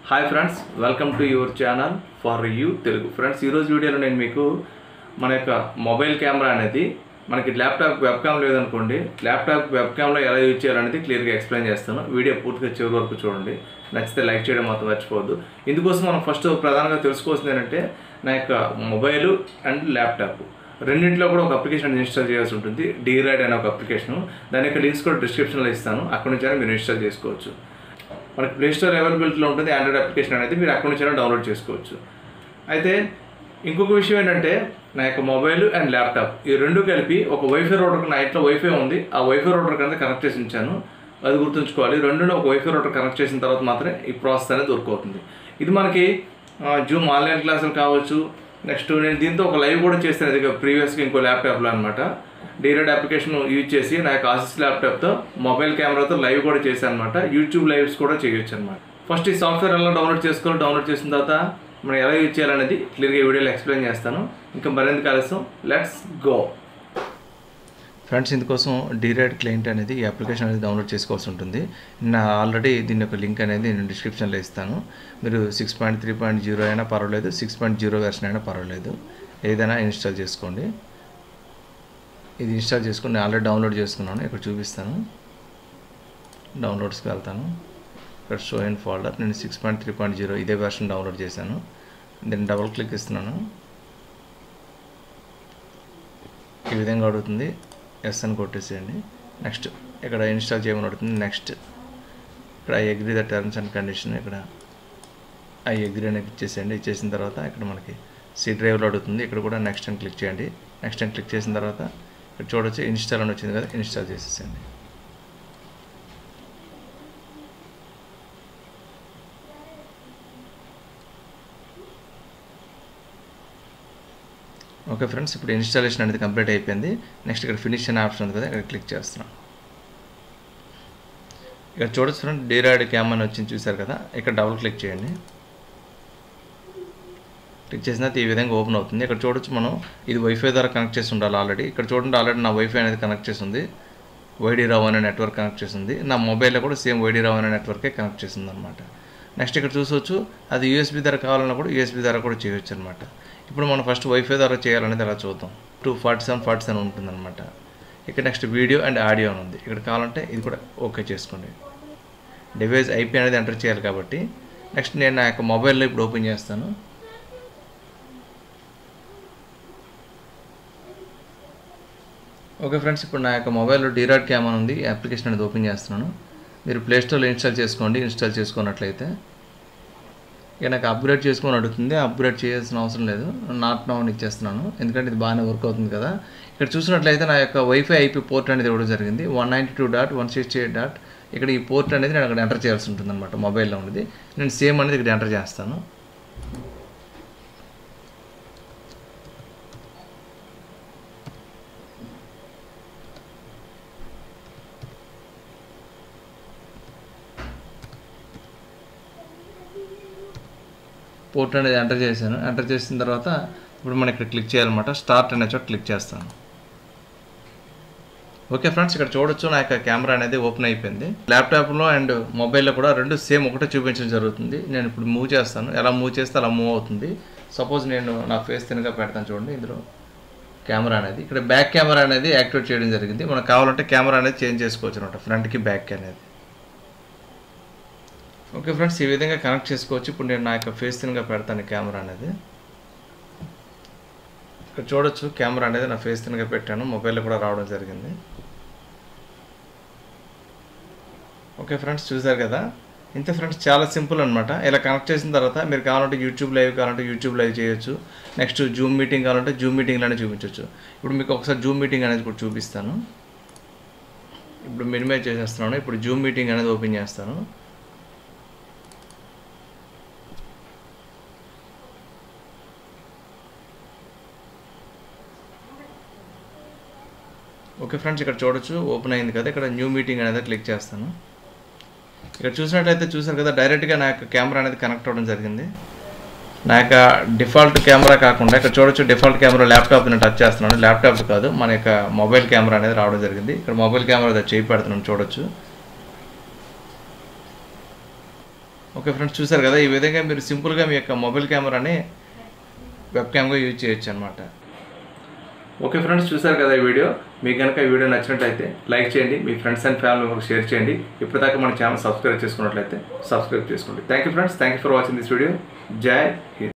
hi friends welcome to your channel for you Telugu friends ఈరోజు వీడియోలో నేను మీకు మన యొక్క మొబైల్ కెమెరా అనేది మనకి ల్యాప్టాప్ వెబ్ క్యామ్ లేదనుకోండి ల్యాప్టాప్ వెబ్ క్యామ్లో ఎలా యూజ్ చేయాలనేది క్లియర్గా ఎక్స్ప్లెయిన్ చేస్తాను వీడియో పూర్తిగా చివరి వరకు చూడండి నచ్చితే లైక్ చేయడం మాత్రం మర్చిపోవద్దు ఇందుకోసం మనం ఫస్ట్ ప్రధానంగా తెలుసుకోవాల్సింది ఏంటంటే నా యొక్క మొబైల్ అండ్ ల్యాప్టాప్ రెండింటిలో కూడా ఒక అప్లికేషన్ ఇన్స్టాల్ చేయాల్సి ఉంటుంది డీరైడ్ అనే ఒక అప్లికేషన్ దాని యొక్క లింక్స్ కూడా డిస్క్రిప్షన్లో ఇస్తాను అక్కడ నుంచి అయినా మీరు ఇన్స్టాల్ చేసుకోవచ్చు మనకి ప్లే స్టోర్ అవైలబిలిటీలో ఉంటుంది ఆండ్రాయిడ్ అప్లికేషన్ అనేది మీరు అక్కడ నుంచి అయినా డౌన్లోడ్ చేసుకోవచ్చు అయితే ఇంకొక విషయం ఏంటంటే నా యొక్క మొబైల్ అండ్ ల్యాప్టాప్ ఈ రెండు కలిపి ఒక వైఫై రౌటర్ నా ఇంట్లో వైఫై ఉంది ఆ వైఫై రౌటర్ కింద కనెక్ట్ చేసి ఉంచాను అది గుర్తుంచుకోవాలి రెండును ఒక వైఫై రౌటర్ కనెక్ట్ చేసిన తర్వాత మాత్రమే ఈ ప్రాసెస్ అనేది దొరుకుతుంది ఇది మనకి జూమ్ ఆన్లైన్ క్లాసులు కావచ్చు నెక్స్ట్ నేను దీంతో ఒక లైవ్ కూడా చేస్తాను ఇది ప్రీవియస్గా ఇంకో ల్యాప్టాప్లో అనమాట డీరెడ్ అప్లికేషన్ యూజ్ చేసి నా యొక్క ఆసిస్ ల్యాప్టాప్తో మొబైల్ కెమెరాతో లైవ్ కూడా చేశాను అనమాట యూట్యూబ్ లైవ్స్ కూడా చేయొచ్చు అనమాట ఫస్ట్ ఈ సాఫ్ట్వేర్ ఎలా డౌన్లోడ్ చేసుకోవాలి డౌన్లోడ్ చేసిన తర్వాత మనం ఎలా యూజ్ చేయాలనేది క్లియర్గా ఈ వీడియోలో ఎక్స్ప్లెయిన్ చేస్తాను ఇంకా మరింత ఆలస్యం లెట్స్ గో ఫ్రెండ్స్ ఇందుకోసం డీరైడ్ క్లయింట్ అనేది ఈ అప్లికేషన్ అనేది డౌన్లోడ్ చేసుకోవాల్సి ఉంటుంది నా ఆల్రెడీ దీని యొక్క లింక్ అనేది నేను డిస్క్రిప్షన్లో ఇస్తాను మీరు six point three point zero అయినా పర్వాలేదు సిక్స్ పాయింట్ జీరో వెర్షన్ అయినా పర్వాలేదు ఏదైనా ఇన్స్టాల్ చేసుకోండి ఇది ఇన్స్టాల్ చేసుకుని నేను ఆల్రెడీ డౌన్లోడ్ చేసుకున్నాను ఇక్కడ చూపిస్తాను డౌన్లోడ్స్కి వెళ్తాను ఇక్కడ షో అండ్ ఫోల్డర్ నేను six point three point zero ఇదే వెర్షన్ డౌన్లోడ్ చేశాను దీన్ని డబుల్ క్లిక్ ఇస్తున్నాను ఈ విధంగా అడుగుతుంది ఎస్ అని కొట్టేసేయండి నెక్స్ట్ ఇక్కడ ఇన్స్టాల్ చేయమని అడుగుతుంది నెక్స్ట్ ఇక్కడ I agree the terms and condition ఇక్కడ ఐ అగ్రీ అనేది ఇచ్చేసేయండి ఇచ్చేసిన తర్వాత ఇక్కడ మనకి సి డ్రైవ్లో అడుగుతుంది ఇక్కడ కూడా నెక్స్ట్ అని క్లిక్ చేయండి నెక్స్ట్ అని క్లిక్ చేసిన తర్వాత ఇక్కడ చూడొచ్చు ఇన్స్టాల్ అని వచ్చింది కదా ఇన్స్టాల్ చేసేసేయండి ఓకే ఫ్రెండ్స్ ఇప్పుడు ఇన్స్టాలేషన్ అనేది కంప్లీట్ అయిపోయింది నెక్స్ట్ ఇక్కడ ఫినిష్ అనే ఆప్షన్ ఉంది కదా ఇక్కడ క్లిక్ చేస్తున్నాం ఇక్కడ చూడొచ్చు ఫ్రెండ్ డీరాయిడ్ క్యామ్ అని వచ్చింది చూసారు కదా ఇక్కడ డబుల్ క్లిక్ చేయండి క్లిక్ చేసిన తర్వాత ఈ విధంగా ఓపెన్ అవుతుంది ఇక్కడ చూడొచ్చు మనం ఇది వైఫై ద్వారా కనెక్ట్ చేసి ఉండాలి ఆల్రెడీ ఇక్కడ చూడండి ఆల్రెడీ నా వైఫై అనేది కనెక్ట్ చేసి ఉంది వైడీ రావు అనే నెట్వర్క్ కనెక్ట్ చేసి ఉంది నా మొబైల్లో కూడా సేమ్ వైడీ రావు అనే నెట్వర్కే కనెక్ట్ చేసింది అనమాట నెక్స్ట్ ఇక్కడ చూసవచ్చు అది యూఎస్బీ ద్వారా కావాలన్నా కూడా యూఎస్బీ ద్వారా కూడా చేయొచ్చు అనమాట ఇప్పుడు మనం ఫస్ట్ వైఫై ద్వారా చేయాలనేది అలా చూద్దాం two forty seven forty seven ఉంటుందన్నమాట ఇక్కడ నెక్స్ట్ వీడియో అండ్ ఆడియో అని ఉంది ఇక్కడ కావాలంటే ఇది కూడా ఓకే చేసుకోండి డివైస్ ఐపీ అనేది ఎంటర్ చేయాలి కాబట్టి నెక్స్ట్ నేను నా యొక్క మొబైల్లో ఇప్పుడు ఓపెన్ చేస్తాను ఓకే ఫ్రెండ్స్ ఇప్పుడు నా యొక్క మొబైల్లో డీరాడ్ క్యామ్ అని ఉంది ఈ అప్లికేషన్ అనేది ఓపెన్ చేస్తున్నాను మీరు ప్లేస్టోర్లో ఇన్స్టాల్ చేసుకోండి ఇన్స్టాల్ చేసుకున్నట్లయితే ఇక నాకు అప్గ్రేడ్ చేసుకొని అడుగుతుంది అప్గ్రేడ్ చేయాల్సిన అవసరం లేదు నాట్ నౌన్ ఇచ్చేస్తున్నాను ఎందుకంటే ఇది బాగానే వర్క్ అవుతుంది కదా ఇక్కడ చూసినట్లయితే నా యొక్క వైఫై ఐపీ పోర్ట్ అనేది ఇవ్వడం జరిగింది one ninety two dot one sixty eight dot ఇక్కడ ఈ పోర్ట్ అనేది నేను అక్కడ ఎంటర్ చేయాల్సి ఉంటుంది అనమాట మొబైల్లో ఉండేది నేను సేమ్ అనేది ఇక్కడ ఎంటర్ చేస్తాను పోర్ట్ అనేది ఎంటర్ చేశాను ఎంటర్ చేసిన తర్వాత ఇప్పుడు మనం ఇక్కడ క్లిక్ చేయాలన్నమాట స్టార్ట్ అనే చోట క్లిక్ చేస్తాను ఓకే ఫ్రెండ్స్ ఇక్కడ చూడొచ్చు నా యొక్క కెమెరా అనేది ఓపెన్ అయిపోయింది ల్యాప్టాప్లో అండ్ మొబైల్లో కూడా రెండు సేమ్ ఒకటే చూపించడం జరుగుతుంది నేను ఇప్పుడు మూవ్ చేస్తాను ఎలా మూవ్ చేస్తే అలా మూవ్ అవుతుంది సపోజ్ నేను నా ఫేస్ తినగా పెడతాను చూడండి ఇందులో కెమెరా అనేది ఇక్కడ బ్యాక్ కెమెరా అనేది యాక్టివేట్ చేయడం జరిగింది మనకు కావాలంటే కెమెరా అనేది చేంజ్ చేసుకోవచ్చు అనమాట ఫ్రంట్కి బ్యాక్ అనేది ఓకే ఫ్రెండ్స్ ఈ విధంగా కనెక్ట్ చేసుకోవచ్చు ఇప్పుడు నేను నా యొక్క ఫేస్ తినగా పెడతాను కెమెరా అనేది ఇక్కడ చూడొచ్చు కెమెరా అనేది నా ఫేస్ తినగా పెట్టాను మొబైల్లో కూడా రావడం జరిగింది ఓకే ఫ్రెండ్స్ చూసారు కదా ఇంతే ఫ్రెండ్స్ చాలా సింపుల్ అనమాట ఇలా కనెక్ట్ చేసిన తర్వాత మీరు కావాలంటే యూట్యూబ్ లైవ్ కావాలంటే యూట్యూబ్ లైవ్ చేయొచ్చు నెక్స్ట్ జూమ్ మీటింగ్ కావాలంటే జూమ్ మీటింగ్లోనే చూపించవచ్చు ఇప్పుడు మీకు ఒకసారి జూమ్ మీటింగ్ అనేది కూడా చూపిస్తాను ఇప్పుడు మినిమైజ్ చేసేస్తున్నాను ఇప్పుడు జూమ్ మీటింగ్ అనేది ఓపెన్ చేస్తాను ఓకే ఫ్రెండ్స్ ఇక్కడ చూడొచ్చు ఓపెన్ అయింది కదా ఇక్కడ న్యూ మీటింగ్ అనేది క్లిక్ చేస్తాను ఇక్కడ చూసినట్లయితే చూసారు కదా డైరెక్ట్గా నా యొక్క కెమెరా అనేది కనెక్ట్ అవ్వడం జరిగింది నా యొక్క డిఫాల్ట్ కెమెరా కాకుండా ఇక్కడ చూడొచ్చు డిఫాల్ట్ కెమెరా ల్యాప్టాప్ నేను టచ్ చేస్తున్నాను ల్యాప్టాప్ కాదు మన యొక్క మొబైల్ కెమెరా అనేది రావడం జరిగింది ఇక్కడ మొబైల్ కెమెరా చేయి పెడుతున్నాను చూడొచ్చు ఓకే ఫ్రెండ్స్ చూసారు కదా ఈ విధంగా మీరు సింపుల్గా మీ యొక్క మొబైల్ కెమెరాని వెబ్ క్యామ్గా యూజ్ చేయొచ్చు అనమాట ఓకే ఫ్రెండ్స్ చూసారు కదా ఈ వీడియో మీకు కనుక ఈ వీడియో నచ్చినట్లయితే లైక్ చేయండి మీ friends and family members share చేయండి ఇప్పటిదాకా మన ఛానల్ సబ్స్క్రైబ్ చేసుకున్నట్లయితే సబ్స్క్రైబ్ చేసుకోండి thank you friends thank you for watching this video జై హింద్